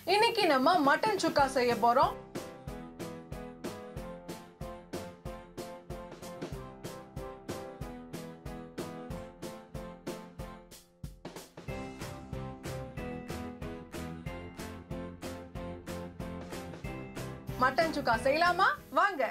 இன்னைக்கு நம்ம மட்டன் சுக்கா செய்ய போறோம் மட்டன் சுக்கா செய்யலாமா வாங்க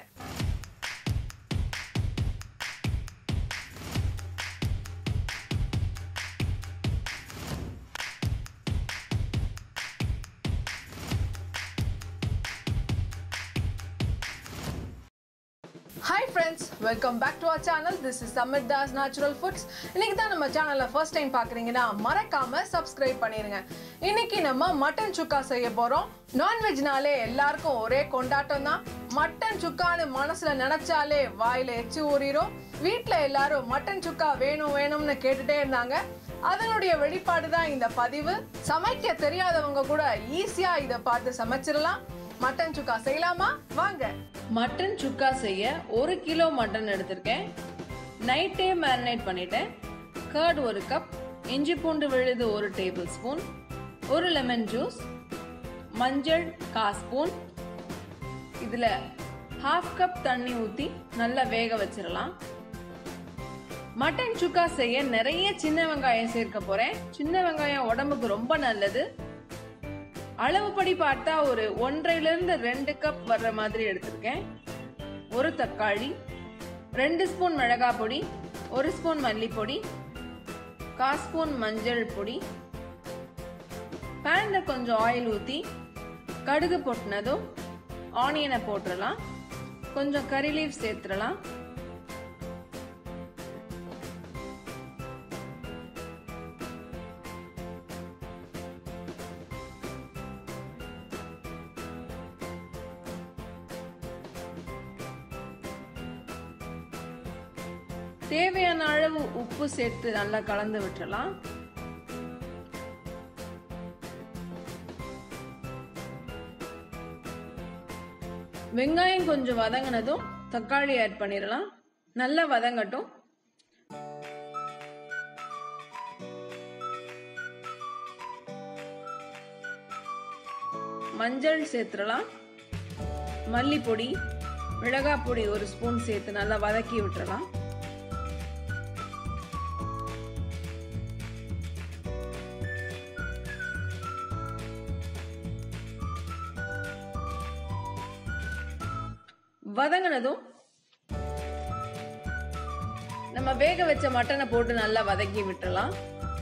hi friends welcome back to our channel this is Samith Das natural foods இன்னைக்கு தான் நம்ம சேனலில் ஃபர்ஸ்ட் டைம் பார்க்குறீங்கன்னா மறக்காம சப்ஸ்கிரைப் பண்ணிடுங்க இன்னைக்கு நம்ம மட்டன் சுக்கா செய்ய போகிறோம் நான்வெஜ்னாலே எல்லாருக்கும் ஒரே கொண்டாட்டம் தான் மட்டன் சுக்கான்னு மனசுல நினைச்சாலே வாயில எச்சு ஊறிடும் வீட்டில் எல்லாரும் மட்டன் சுக்கா வேணும் வேணும்னு கேட்டுட்டே இருந்தாங்க அதனுடைய வெளிப்பாடு தான் இந்த பதிவு சமைக்க தெரியாதவங்க கூட ஈஸியா இதை பார்த்து சமைச்சிடலாம் மட்டன் சுக்கா செய்யலாமா வாங்க மட்டன் சுக்கா செய்ய ஒரு கிலோ மட்டன் எடுத்திருக்கேன் நைட்டே மேரினேட் பண்ணிட்டேன் கர்ட் ஒரு கப் இஞ்சி பூண்டு விழுது ஒரு டேபிள் ஸ்பூன் ஒரு லெமன் ஜூஸ் மஞ்சள் கா ஸ்பூன் இதில் ஹாஃப் கப் தண்ணி ஊற்றி நல்லா வேக வச்சிடலாம் மட்டன் சுக்கா செய்ய நிறைய சின்ன வெங்காயம் சேர்க்க போறேன் சின்ன வெங்காயம் உடம்புக்கு ரொம்ப நல்லது அளவுப்படி பார்த்தா ஒரு ஒன்றையில இருந்து ரெண்டு கப் வர்ற மாதிரி எடுத்திருக்கேன் ஒரு தக்காளி ரெண்டு ஸ்பூன் மிளகாய் பொடி ஒரு ஸ்பூன் மல்லிப்பொடி கா ஸ்பூன் மஞ்சள் பொடி பேன்ல கொஞ்சம் ஆயில் ஊற்றி கடுகு போட்டினதும் ஆனியனை போட்டுடலாம் கொஞ்சம் கறி லீவ் சேர்த்துடலாம் தேவையான அளவு உப்பு சேர்த்து நல்லா கலந்து விட்டுறலாம் வெங்காயம் கொஞ்சம் வதங்கினதும் தக்காளி ஆட் பண்ணிடலாம் நல்லா வதங்கட்டும் மஞ்சள் சேர்த்துடலாம் மல்லிப்பொடி மிளகாய் பொடி ஒரு ஸ்பூன் சேர்த்து நல்லா வதக்கி விட்டுறலாம் வதங்கினதும் நம்ம வேக வச்ச மட்டனை போட்டு நல்லா வதக்கி விட்டுறலாம்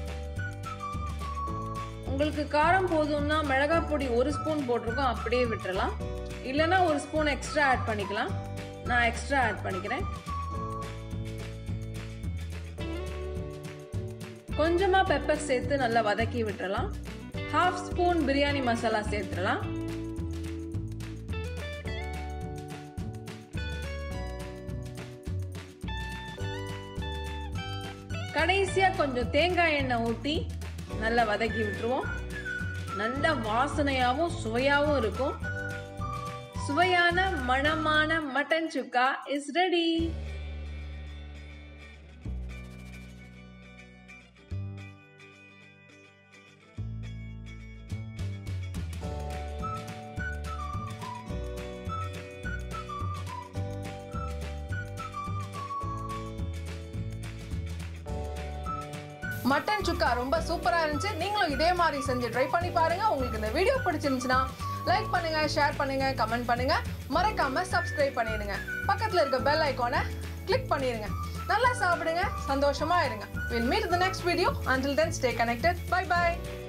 உங்களுக்கு காரம் போதும்னா மிளகாய் பொடி ஒரு ஸ்பூன் போட்டிருக்கோம் அப்படியே விட்டுறலாம் இல்லைன்னா ஒரு ஸ்பூன் எக்ஸ்ட்ரா ஆட் பண்ணிக்கலாம் நான் எக்ஸ்ட்ரா ஆட் பண்ணிக்கிறேன் கொஞ்சமா பெப்பர் சேர்த்து நல்லா வதக்கி விட்டுறலாம் ஹாஃப் ஸ்பூன் பிரியாணி மசாலா சேர்த்துடலாம் கடைசியா கொஞ்சம் தேங்காய் எண்ணெய் ஊற்றி நல்லா வதக்கி விட்டுருவோம் நல்ல வாசனையாகவும் சுவையாகவும் இருக்கும் சுவையான மணமான mutton chukka is ready mutton chukka ரொம்ப சூப்பரா இருந்துச்சு நீங்களும் இதே மாதிரி செஞ்சு ட்ரை பண்ணி பாருங்க உங்களுக்கு இந்த வீடியோ பிடிச்சிருந்துச்சுன்னா லைக் பண்ணுங்க ஷேர் பண்ணுங்க கமெண்ட் பண்ணுங்க மறக்காம சப்ஸ்கிரைப் பண்ணிடுங்க பக்கத்துல இருக்க பெல் ஐகானை கிளிக் பண்ணிடுங்க நல்லா சாப்பிடுங்க சந்தோஷமா இருங்க will meet the next video until then stay connected bye bye